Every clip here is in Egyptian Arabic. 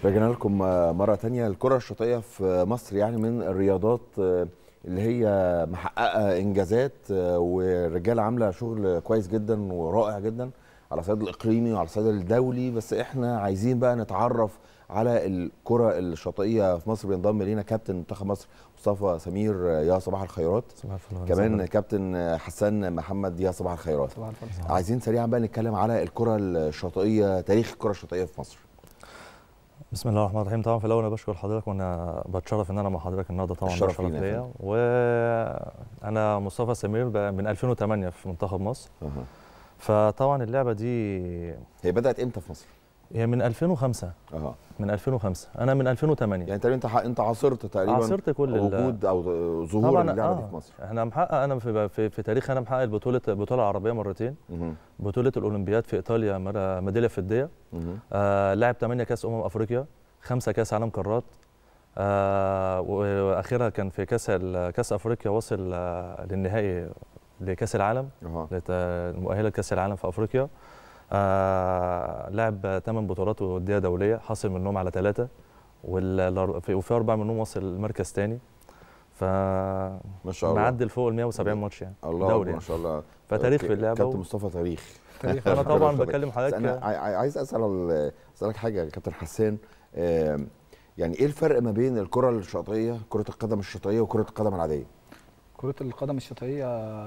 رجعنا لكم مرة تانية الكرة الشاطئية في مصر يعني من الرياضات اللي هي محققة إنجازات والرجالة عاملة شغل كويس جدا ورائع جدا على الصعيد الإقليمي وعلى الصعيد الدولي بس إحنا عايزين بقى نتعرف على الكرة الشاطئية في مصر بينضم لينا كابتن منتخب مصر مصطفى سمير يا صباح الخيرات صباح الفل كمان كابتن حسان محمد يا صباح الخيرات صباح الفل عايزين سريعا بقى نتكلم على الكرة الشاطئية تاريخ الكرة الشاطئية في مصر بسم الله الرحمن الرحيم طبعا في الاول انا بشكر حضرتك وانا بتشرف ان انا مع حضرتك النهارده طبعا الشرف ده لينا يا ليا وانا مصطفى سمير بقى من 2008 في منتخب مصر أها. فطبعا اللعبه دي هي بدأت امتى في مصر؟ هي من 2005 اها من 2005 انا من 2008 يعني تقريبا انت ح- انت عاصرت تقريبا عاصرت كل ال- وجود او ظهور طبعا اللعبه دي آه في مصر احنا محقق انا في, في, في تاريخ انا محقق البطوله البطوله العربيه مرتين مهم. بطوله الاولمبياد في ايطاليا مر- ميداليه فضيه مهم. آه لعب 8 كاس امم افريقيا خمسة كاس عالم قارات آه واخرها كان في كاس ال- كاس افريقيا وصل آه للنهائي لكاس العالم اها لت- المؤهله لكاس العالم في افريقيا آه لعب 8 بطولات وديه دوليه حصل منهم على ثلاثه وفي اربعه منهم وصل المركز ثاني ف ما شاء الله معدل فوق ال 170 ماتش يعني الله دوري أكبر، ما يعني. شاء الله فتاريخ ك- في اللعبه كابتن و... مصطفى تاريخ تاريخ انا طبعا شاطئ. بكلم بس انا حضرتك عاي- عاي- عايز اسال اسالك حاجه يا كابتن حسان آم، يعني ايه الفرق ما بين الكره الشاطئيه كره القدم الشاطئيه وكره القدم العاديه كرة القدم الشاطئية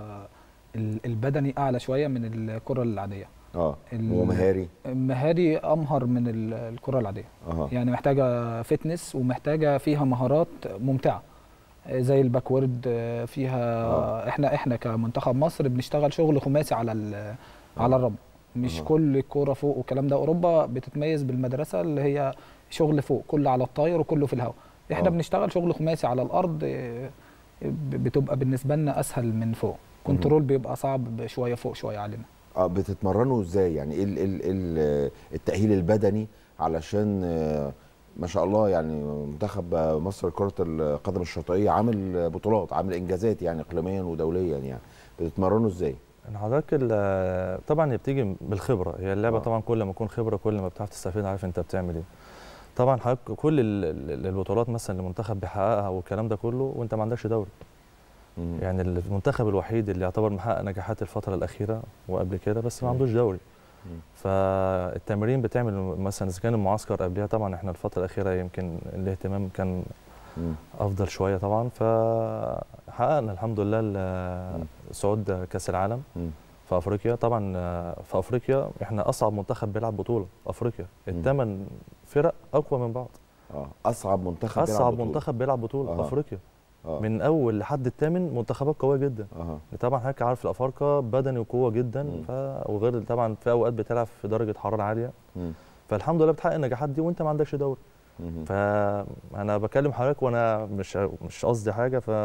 ال- البدني أعلى شوية من الكرة العادية اه ال- ومهاري مهاري أمهر من ال- الكرة العادية اها يعني محتاجة فتنس ومحتاجة فيها مهارات ممتعة زي الباكورد فيها آه. احنا احنا كمنتخب مصر بنشتغل شغل خماسي على ال- على الرمل مش آه. كل الكوره فوق والكلام ده اوروبا بتتميز بالمدرسه اللي هي شغل فوق كله على الطاير وكله في الهواء احنا آه. بنشتغل شغل خماسي على الارض اه، ب- بتبقى بالنسبه لنا اسهل من فوق كنترول بيبقى صعب شويه فوق شويه علينا اه بتتمرنوا ازاي يعني ايه ال- ال- ال- التاهيل البدني علشان آه، ما شاء الله يعني منتخب مصر كره القدم الشاطئيه عامل بطولات عامل انجازات يعني اقليميا ودوليا يعني بتتمرنوا ازاي إن حضرتك ال- طبعا هي بتيجي بالخبره هي اللعبه آه. طبعا كل ما تكون خبره كل ما بتعرف تستفيد عارف انت بتعمل ايه طبعا حضرتك كل ال- ال- البطولات مثلا اللي المنتخب بيحققها والكلام ده كله وانت ما عندكش دوري مم. يعني المنتخب الوحيد اللي يعتبر محقق نجاحات الفتره الاخيره وقبل كده بس ما مم. عندوش دوري مم. فالتمرين بتعمل مثلا اذا كان المعسكر قبلها طبعا احنا الفتره الاخيره يمكن الاهتمام كان مم. افضل شويه طبعا فحققنا الحمد لله ال- صعود كاس العالم مم. في افريقيا طبعا آه، في افريقيا احنا اصعب منتخب بيلعب بطوله في افريقيا الثمان فرق اقوى من بعض اه اصعب منتخب بيلعب اصعب بطولة. منتخب بيلعب بطوله آه. في افريقيا اه من اول لحد الثامن منتخبات قويه جدا اها طبعا حضرتك عارف الافارقه بدني وقوه جدا مم. ف... وغير طبعا في اوقات بتلعب في درجه حراره عاليه مم. فالحمد لله بتحقق النجاحات دي وانت ما عندكش دوري مم. فانا بكلم حضرتك وانا مش مش قصدي حاجه ف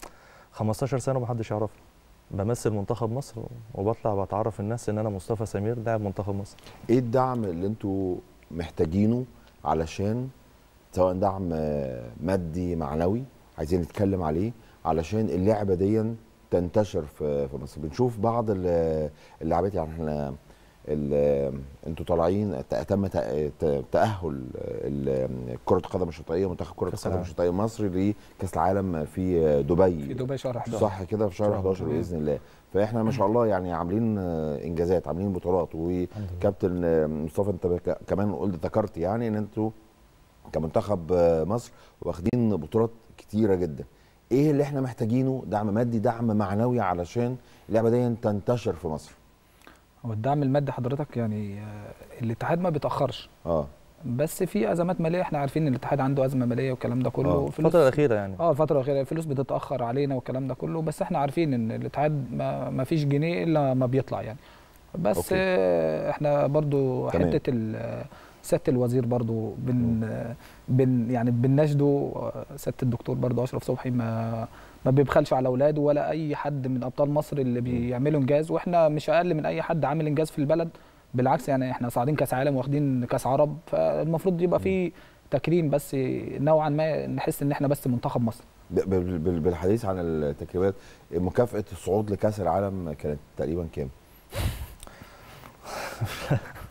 15 سنه ومحدش يعرفني بمثل منتخب مصر وبطلع بتعرف الناس ان انا مصطفى سمير لاعب منتخب مصر ايه الدعم اللي انتوا محتاجينه علشان سواء دعم آه، مادي معنوي عايزين نتكلم عليه علشان اللعبه دي تنتشر في في مصر بنشوف بعض ال- اللاعبات يعني احنا ال- انتوا طالعين ت- تم ت- ت- تاهل ال- كره القدم الشاطئيه منتخب كره كأس القدم العالم. الشاطئيه مصر لكاس العالم في دبي في دبي شهر 11 صح كده في شهر شهر 11 11. باذن الله فاحنا ما شاء الله يعني عاملين آه، انجازات عاملين بطولات وكابتن آه، مصطفى انت بك- كمان قلت ذكرت يعني ان انتوا كمنتخب آه، مصر واخدين بطولات كتيره جدا ايه اللي احنا محتاجينه دعم مادي دعم معنوي علشان اللعبه دي تنتشر في مصر هو الدعم المادي حضرتك يعني آه، الاتحاد ما بيتاخرش اه بس في ازمات ماليه احنا عارفين ان الاتحاد عنده ازمه ماليه والكلام ده كله آه. فلوس- الفتره الاخيره يعني اه الفترة الأخيرة الفلوس بتتأخر علينا والكلام ده كله بس احنا عارفين ان الاتحاد ما, ما فيش جنيه الا ما بيطلع يعني بس أوكي. آه احنا برضو تمام. حتة ال- سيادة الوزير برضو بن آه، بن يعني بنناشده آه، سيادة الدكتور برضو أشرف صبحي ما ما بيبخلش على اولاده ولا اي حد من ابطال مصر اللي بيعملوا انجاز واحنا مش اقل من اي حد عامل انجاز في البلد بالعكس يعني احنا صاعدين كاس عالم واخدين كاس عرب فالمفروض يبقى في تكريم بس نوعا ما نحس ان احنا بس منتخب مصر ب- ب- بال- بالحديث عن التكريمات مكافاه الصعود لكاس العالم كانت تقريبا كام؟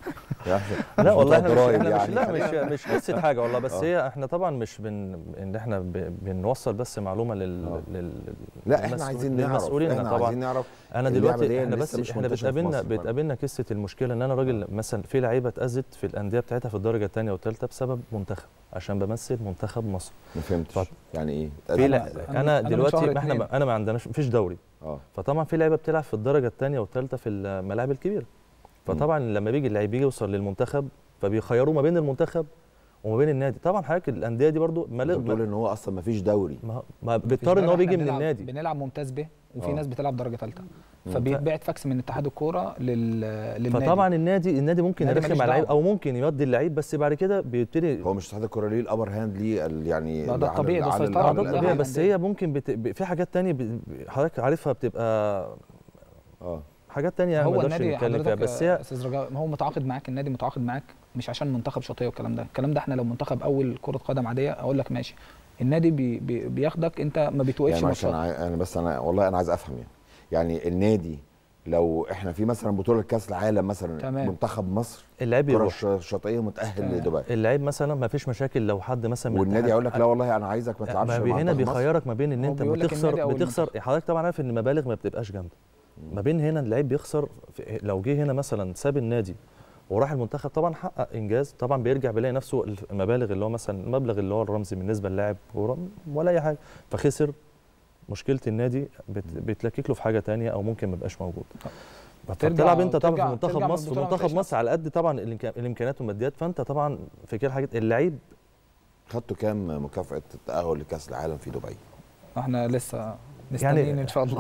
لا والله احنا مش, ضرايب احنا مش يعني. لا مش مش قصه حاجه والله بس آه. هي احنا طبعا مش بن ان احنا ب- بنوصل بس معلومه لل, آه. لل لا احنا للمسؤول- عايزين نعرف للمسؤولين احنا طبعا عايزين نعرف انا اللعبة دلوقتي دي احنا لسه بس مش احنا منتشرة في بتقابلنا مصر. بتقابلنا قصه المشكله ان انا راجل مثلا في لعيبه اتاذت في الانديه بتاعتها في الدرجه الثانيه والثالثه بسبب منتخب عشان بمثل منتخب مصر ما فهمتش اتفضل. يعني ايه في تقدم لع- إزاي؟ أنا- انا أنا من دلوقتي شهر ما احنا اتنين. انا ما عندناش مفيش دوري اه فطبعا في لعيبه بتلعب في الدرجه الثانيه والثالثه في الملاعب الكبيره فطبعا لما بيجي اللعيب يجي يوصل للمنتخب فبيخيروه ما بين المنتخب وما بين النادي طبعا حضرتك الانديه دي برضو ما انت بتقول ان هو اصلا ما فيش دوري ما ما بيضطر ان هو إحنا بيجي من بنلعب- النادي بنلعب ممتاز به وفي آه. ناس بتلعب درجه ثالثه مم. فبيتبعت فاكس من اتحاد الكوره لل... للنادي فطبعا النادي النادي ممكن النادي يرخم ماليش على اللعيب دعوة. او ممكن يودي اللعيب بس بعد كده بيبتدي هو مش اتحاد الكوره ليه الابر هاند ليه ال- يعني ما ده على- الطبيعي، ده على- سيطرة على اه ده على طبيعي الأندية؟ بس هي ممكن بت... ب- في حاجات تانية ب... ب- حضرتك عارفها بتبقى اه حاجات تانية ما هو نقدرش النادي نتكلم فيها حضرتك بس يا هي استاذ رجاء ما هو متعاقد معاك النادي متعاقد معاك مش عشان منتخب شاطئ والكلام ده الكلام ده احنا لو منتخب اول كره قدم عاديه اقول لك ماشي النادي بي بي بياخدك انت ما بتوقفش يعني عشان ماتشات عاي- انا بس انا والله انا عايز افهم يعني يعني النادي لو احنا في مثلا بطوله كاس العالم مثلا تمام. منتخب مصر اللعيب الكره يروح الش- الشاطئيه متاهل تمام. لدبي اللعيب مثلا ما فيش مشاكل لو حد مثلا من والنادي الاتحاد- يقول لك لا والله انا عايزك ما تلعبش ما بي مع هنا منتخب مصر. بيخيرك ما بين ان هو انت بيقول لك النادي بتخسر أو بتخسر حضرتك طبعا عارف ان المبالغ ما بتبقاش جامده ما بين هنا اللعيب بيخسر في- لو جه هنا مثلا ساب النادي وراح المنتخب طبعا حقق انجاز طبعا بيرجع بيلاقي نفسه المبالغ اللي هو مثلا المبلغ اللي هو الرمزي بالنسبه للاعب كورة ولا اي حاجه فخسر مشكله النادي بت- بتلكك له في حاجه تانية او ممكن ما يبقاش موجود ترجع- فبتلعب انت طبعا ترجع- في منتخب ترجع من مصر البطولة ما منتخب تلاقيش مصر على قد طبعا الإمكان- الامكانيات والماديات فانت طبعا في كل حاجه اللعيب خدتوا كام مكافاه التاهل لكاس العالم في دبي احنا لسه مستنيين ان شاء الله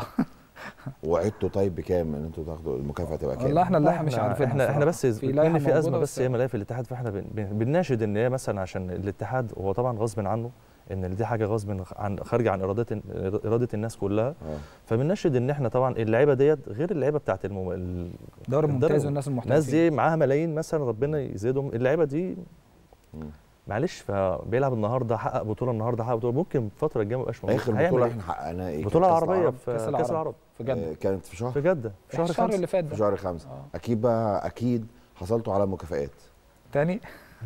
وعدتوا طيب بكام ان انتوا تاخدوا المكافاه تبقى كام والله احنا اللائحه مش عارفين احنا احنا بس في في لائحه في ازمه موجودة بس هي ملاهي في الاتحاد فاحنا بن- بن- بنناشد ان هي مثلا عشان الاتحاد هو طبعا غصب عنه ان دي حاجه غصب عن خارجه عن اراده اراده الناس كلها اه فبنناشد ان احنا طبعا اللعيبه ديت غير اللعيبه بتاعت المم... ال- دوري الدوري. ممتاز والناس الناس المحترفين دي معاها ملايين مثلا ربنا يزيدهم اللعيبه دي مم. معلش فبيلعب النهارده حقق بطوله النهارده حقق بطوله ممكن الفتره الجايه ما يبقاش موجود اخر هيعمل بطوله إيه؟ احنا حققناها ايه البطوله كانت كأس العربيه العرب؟ في كأس كاس العرب. العرب في جده آه، كانت في شهر في جده في شهر الشهر خمسة اللي فات في ده شهر خمسة آه. اكيد بقى اكيد حصلتوا على مكافآت تاني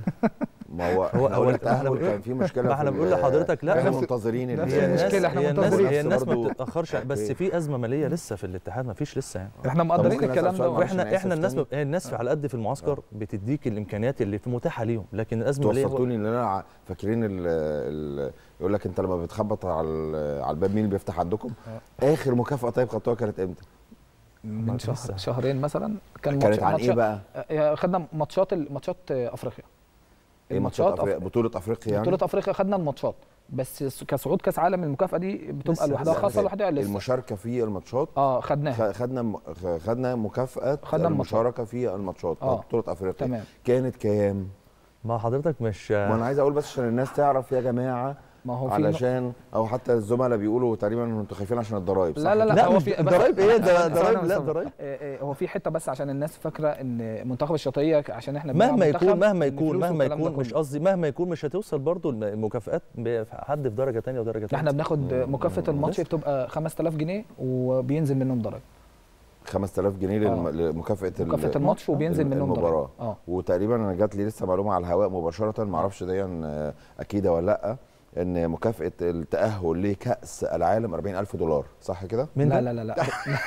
ما هو هو- احنا هو قلنا إحنا التأهل بنقول- كان في مشكله ما احنا في بنقول ال- لحضرتك لا احنا هو- منتظرين نفس ال- المشكلة، إحنا هي الناس منتظرين. هي الناس ما برضو- بتتاخرش بس أوكي. في ازمه ماليه لسه في الاتحاد ما فيش لسه يعني احنا طب مقدرين ممكن الكلام أسأل سؤال ده معلش واحنا أنا احنا آسف الناس تاني. هي الناس على قد في المعسكر بتديك الامكانيات اللي في متاحه ليهم لكن الازمه انتوا الماليه هو- وصلتوني ان انا ع- فاكرين ال ال يقول لك انت لما بتخبط على ال- على الباب مين اللي بيفتح عندكم؟ اخر مكافاه طيب خدتوها كانت امتى؟ من لسه. شهر شهرين مثلا كان كانت ماتش- عن ماتش- ايه بقى؟ آه، خدنا ماتشات ماتشات افريقيا ايه ماتشات الماتشات أفريقيا بطوله افريقيا يعني؟ بطولة افريقيا خدنا الماتشات بس س- كصعود كاس عالم المكافاه دي بتبقى لسه- لوحدها لسه. خاصه لوحدها لسه المشاركه في الماتشات اه خدناها خ- خدنا م- خ- خدنا مكافاه خدنا الماتشات. المشاركه في الماتشات آه. بتاعت بطوله افريقيا تمام كانت كام؟ ما حضرتك مش ما انا عايز اقول بس عشان الناس تعرف يا جماعه ما هو في علشان او حتى الزملاء بيقولوا تقريبا ان انتوا خايفين عشان الضرايب صح لا لا لا, لا هو مش في بس- الضرايب ايه ده ثواني- ضرايب ثواني لا بس. ضرايب آه، آه، هو في حته بس عشان الناس فاكره ان منتخب الشاطئيه عشان احنا بنلعب مهما منتخب، يكون مهما إن يكون فلوس مهما والكلام ده يكون مش كله. قصدي مهما يكون مش هتوصل برضو المكافآت بحد في درجه ثانيه ودرجه ثالثه احنا بناخد مكافاه الماتش بس. بتبقى 5000 جنيه وبينزل منهم درجه 5000 جنيه للم- آه. لمكافاه ال- مكافاه الماتش وبينزل منهم المباراة. درجه اه وتقريبا انا جات لي لسه معلومه على الهواء مباشره ما اعرفش دي آه، اكيده ولا لا ان مكافاه التاهل لكاس العالم 40000 دولار صح كده مين لا ده؟ لا لا لا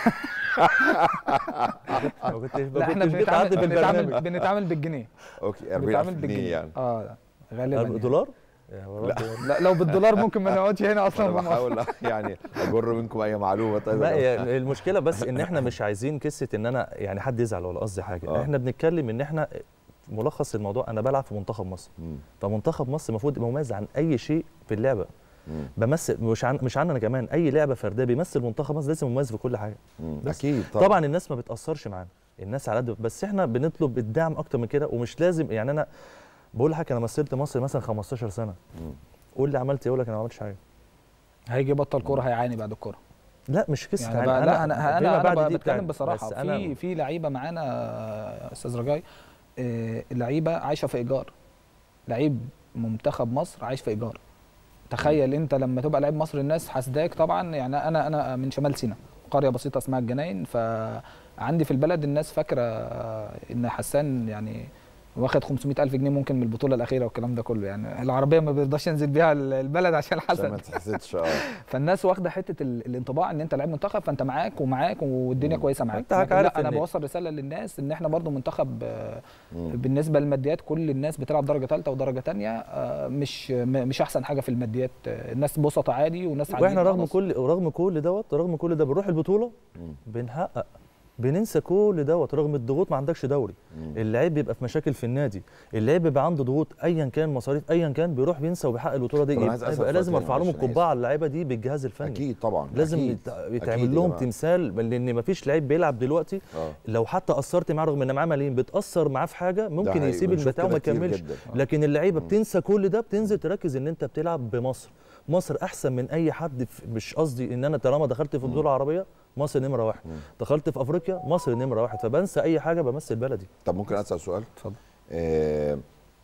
ما كنتش ما لا احنا كنتش جيت عندي بنتعامل في بنتعامل البرنامج بنتعامل بالجنيه اوكي 40000 بنتعامل جنيه بالجنيه يعني اه غالبا يعني. دولار؟ يا ورب. لا لو بالدولار ممكن ما نقعدش هنا انا اصلا بحاول يعني اجر منكم اي معلومه طيب لا يا جماعة. هي المشكله بس ان احنا مش عايزين قصه ان انا يعني حد يزعل ولا قصدي حاجه آه. احنا بنتكلم ان احنا ملخص الموضوع انا بلعب في منتخب مصر مم. فمنتخب مصر المفروض يبقى مميز عن اي شيء في اللعبه مم. بمثل مش عن مش عن انا كمان اي لعبه فرديه بيمثل منتخب مصر لازم مميز في كل حاجه مم. بس. اكيد طبعا, طبعا الناس ما بتاثرش معانا الناس على قد بس احنا بنطلب الدعم اكتر من كده ومش لازم يعني انا بقول لحضرتك انا مثلت مصر مثلا 15 سنه مم. قول لي عملت ايه اقول لك انا ما عملتش حاجه هيجي يبطل كوره هيعاني بعد الكوره لا مش قصه يعني يعني بقى لا انا فيما انا بعد انا دي بتكلم بتاعت- بصراحه بس في في لعيبه معانا يا استاذ رجاي آه، لعيبه عايشه في ايجار لعيب منتخب مصر عايش في ايجار تخيل انت لما تبقى لعيب مصر الناس حاسداك طبعا يعني انا انا من شمال سيناء قريه بسيطه اسمها الجناين ف عندي في البلد الناس فاكره آه، ان حسان يعني واخد 500 الف جنيه ممكن من البطوله الاخيره والكلام ده كله يعني العربيه ما بيرضاش ينزل بيها البلد عشان عشان حسن ما تحسدش اه فالناس واخده حته ال- الانطباع ان انت لعيب منتخب فانت معاك ومعاك والدنيا مم. كويسه معاك أنت حضرتك لكن عارف لا انا إن- بوصل رساله للناس ان احنا برضو منتخب آه، مم. بالنسبه للماديات كل الناس بتلعب درجه ثالثه ودرجه ثانيه مش م- مش احسن حاجه في الماديات آه، الناس بسطة عادي وناس واحنا عاديين رغم خالص. كل رغم كل دوت رغم كل ده بنروح البطوله مم. بنحقق بننسى كل دوت رغم الضغوط ما عندكش دوري مم. اللعيب بيبقى في مشاكل في النادي اللعيب بيبقى عنده ضغوط ايا كان مصاريف ايا كان بيروح بينسى وبيحقق البطوله دي طب أنا عايز يبقى, أسأل يبقى سؤال لازم تاني ارفع لهم معلش، أنا القبعه آسف. على اللعيبه دي بالجهاز الفني اكيد طبعا لازم أكيد. يت- أكيد يتعمل يا لهم جماعة. تمثال لان مفيش لعيب بيلعب دلوقتي اه لو حتى قصرت معاه رغم ان معاه ملايين بتاثر معاه في حاجه ممكن حقيقي. يسيب بنشوف البتاع وما كده كتير يكملش جداً. لكن اللعيبه مم. بتنسى كل ده بتنزل تركز ان انت بتلعب بمصر مصر احسن من اي حد في مش قصدي ان انا طالما دخلت في البطوله العربيه مصر نمره واحد مم. دخلت في افريقيا مصر نمره واحد فبنسى اي حاجه بمثل بلدي طب ممكن اسال سؤال اتفضل آه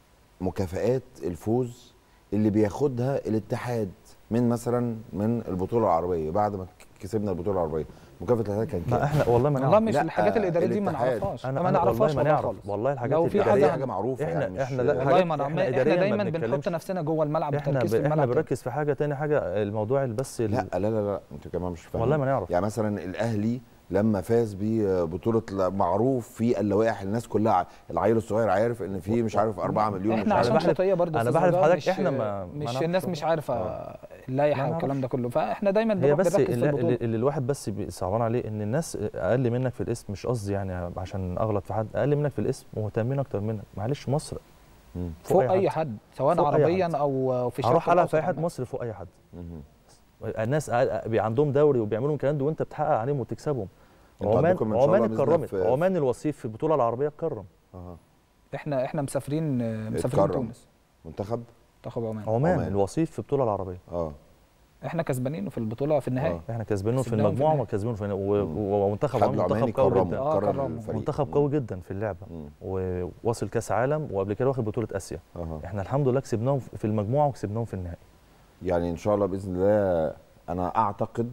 مكافآت الفوز اللي بياخدها الاتحاد من مثلا من البطوله العربيه بعد ما كسبنا البطوله العربيه مكافاه الاتحاد كان ما كام؟ احنا والله ما والله نعرف مش لا، الحاجات الاداريه دي ما الاتحاد. نعرفهاش انا ما أنا نعرفهاش والله ما والله نعرف خالص والله الحاجات لو في الإدارية- الإدارية حاجة- حاجه معروفه احنا يعني مش- احنا لا والله الحاجات- ما احنا احنا, احنا إدارياً ما دايما بنتكلمش. بنحط نفسنا جوه الملعب احنا التركيز ب... في احنا الملعب بنركز في حاجه تاني حاجه الموضوع بس ال- لا لا لا لا انتوا كمان مش فاهمين والله ما نعرف يعني مثلا الاهلي لما فاز ببطوله معروف في اللوائح الناس كلها ع- العيل الصغير عارف ان في مش عارف 4 مليون مش احنا عارف عشان بحلف- شطيه برضه أنا أستاذ بحلف رجاء حضرتك مش إحنا ما- ما مش نعرفش الناس والله. مش عارفه ما اللائحه نعرفش. والكلام ده كله فاحنا دايما هي بنروح بس بنركز في اللي, البطوله اللي الواحد بس بي- صعبان عليه ان الناس اقل منك في الاسم مش قصدي يعني عشان اغلط في حد اقل منك في الاسم ومهتمين اكتر منك معلش مصر مم. فوق اي حد سواء فوق أي عربيا حد. او في الشرق هروح العب الأوسط في اي حد عامة. مصر فوق اي حد مم. الناس أقل- بي- عندهم دوري وبيعملوا الكلام ده وانت بتحقق عليهم وتكسبهم انتوا عمان عندكم إن شاء الله عمان بإذن الله اتكرمت في- عمان الوصيف في البطوله العربيه اتكرم أها. احنا احنا مسافرين مسافرين اتكرم. تونس منتخب منتخب عمان عمان, عمان. الوصيف في البطوله العربيه اه احنا كسبانينه في البطوله في النهائي آه. احنا كسبانين في كسبناهم في المجموعه النهائي. وكسبانين في النهائي. و- و- ومنتخب حبل عمان عماني منتخب قوي كرم جدا آه، كرم كرمهم. الفريق منتخب مم. قوي جدا في اللعبه مم. وواصل كاس عالم وقبل كده واخد بطوله اسيا أها. احنا الحمد لله كسبناهم في المجموعه وكسبناهم في النهائي يعني ان شاء الله باذن الله انا اعتقد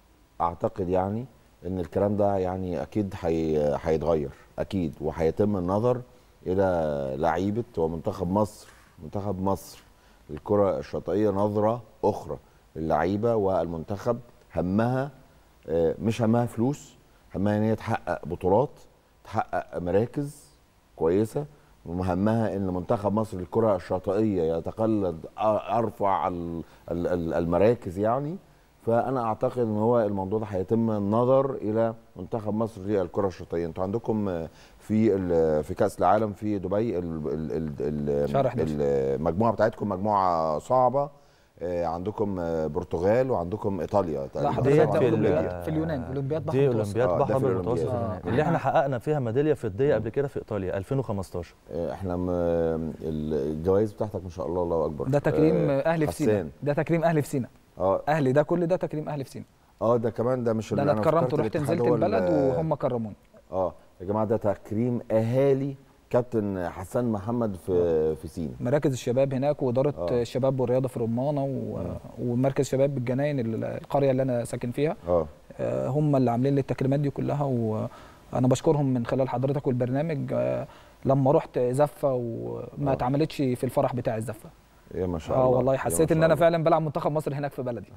اعتقد يعني ان الكلام ده يعني اكيد هي- هيتغير اكيد وهيتم النظر الى لعيبه ومنتخب مصر منتخب مصر الكره الشاطئيه نظره اخرى اللعيبه والمنتخب همها آه، مش همها فلوس همها ان هي تحقق بطولات تحقق مراكز كويسه ومهمها ان منتخب مصر للكره الشاطئيه يتقلد أ- ارفع ال- ال- ال- المراكز يعني فانا اعتقد ان هو الموضوع ده هيتم النظر الى منتخب مصر للكره الشاطئيه انتوا عندكم آه، في ال- في كاس العالم في دبي ال- ال- ال- شهر 11. المجموعه بتاعتكم مجموعه صعبه آه، عندكم آه، برتغال وعندكم ايطاليا لا تقريبا حضرتك ديت ده في ال- أولمبياد في اليونان اولمبياد بحر دي متوسط. اولمبياد آه، ده بحر في المتوسط الأولمبياد. النهائي. اللي احنا حققنا فيها ميداليه فضيه قبل كده في ايطاليا 2015 آه، احنا م- الجوائز بتاعتك ما شاء الله الله اكبر ده تكريم آه، اهلي في سينا حسان. ده تكريم اهلي في سينا اه اهلي ده كل ده تكريم اهلي في سينا اه ده كمان ده مش ده اللي انا اتكرمت فكرت ورحت الاتحاد نزلت هو البلد ال- وهم كرموني اه يا جماعه ده تكريم اهالي كابتن حسن محمد في في سينا مراكز الشباب هناك واداره آه. الشباب والرياضه في رمانه و... ومركز شباب بالجناين ال- القريه اللي انا ساكن فيها اه آه، هم اللي عاملين لي التكريمات دي كلها وانا بشكرهم من خلال حضرتك والبرنامج آه، لما رحت زفه وما آه. اتعملتش في الفرح بتاع الزفه يا ما شاء اه الله والله يا حسيت ما ان شاء انا الله. فعلا بلعب منتخب مصر هناك في بلدي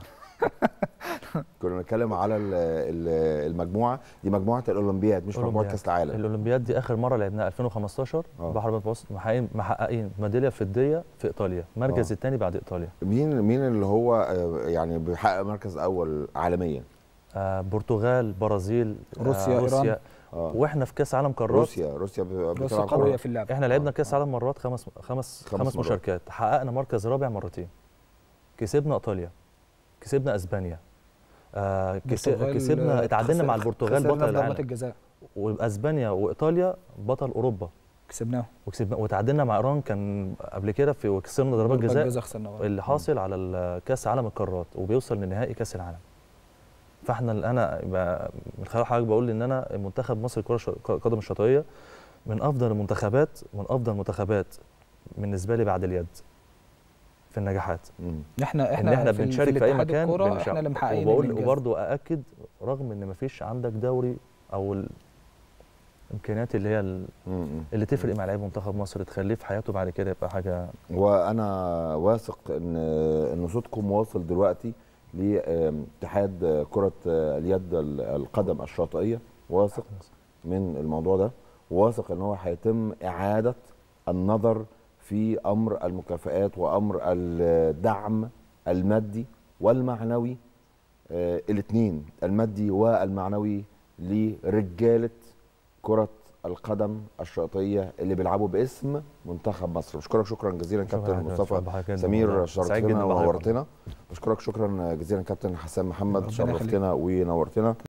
كنا بنتكلم على ال- ال- المجموعه دي مجموعه الاولمبياد مش مجموعه أولمبياد. كاس العالم الاولمبياد دي اخر مره لعبناها 2015 آه. بحر المتوسط محققين محققين ميداليه فضيه في ايطاليا المركز آه. الثاني بعد ايطاليا مين مين اللي هو آه، يعني بيحقق مركز اول عالميا آه برتغال برازيل روسيا، آه إيران. روسيا اه واحنا في كاس عالم قارات روسيا روسيا ب- روسيا بتلعب قويه كورة. في اللعب احنا لعبنا آه. كاس عالم مرات خمس خمس خمس خمس, مرات. مشاركات حققنا مركز رابع مرتين كسبنا ايطاليا كسبنا اسبانيا آه كس- البرتغال، كسبنا آه، اتعادلنا مع خسر- البرتغال خسرنا بطل في ضربات العالم الجزاء واسبانيا وايطاليا بطل اوروبا كسبناهم وكسبنا وتعادلنا مع ايران كان قبل كده في وكسبنا ضربات جزاء خسرنا برضه. اللي حاصل على ال- كاس عالم القارات وبيوصل لنهائي كاس العالم فاحنا ال- انا ب- من خلال حضرتك بقول ان انا منتخب مصر الكره الش- القدم الشاطئيه من افضل المنتخبات من افضل المنتخبات بالنسبه لي بعد اليد في النجاحات مم. احنا احنا ان احنا في ال- بنشارك في, اي الاتحاد مكان الكرة بنشارك. احنا اللي محققين وبقول الإنجاز. وبرضه ااكد رغم ان مفيش عندك دوري او ال- الامكانيات اللي هي ال- م- م. اللي تفرق مع لعيب منتخب مصر تخليه في حياته بعد كده يبقى حاجه وانا واثق ان ان صوتكم واصل دلوقتي لاتحاد كره اليد القدم الشاطئيه واثق من الموضوع ده واثق ان هو هيتم اعاده النظر في امر المكافآت وامر الدعم المادي والمعنوي الاثنين المادي والمعنوي لرجاله كره القدم الشاطئيه اللي بيلعبوا باسم منتخب مصر بشكرك شكرا جزيلا كابتن مصطفى سمير شرفتنا ونورتنا بشكرك شكرا جزيلا كابتن حسام محمد ربنا يخليك. شرفتنا ونورتنا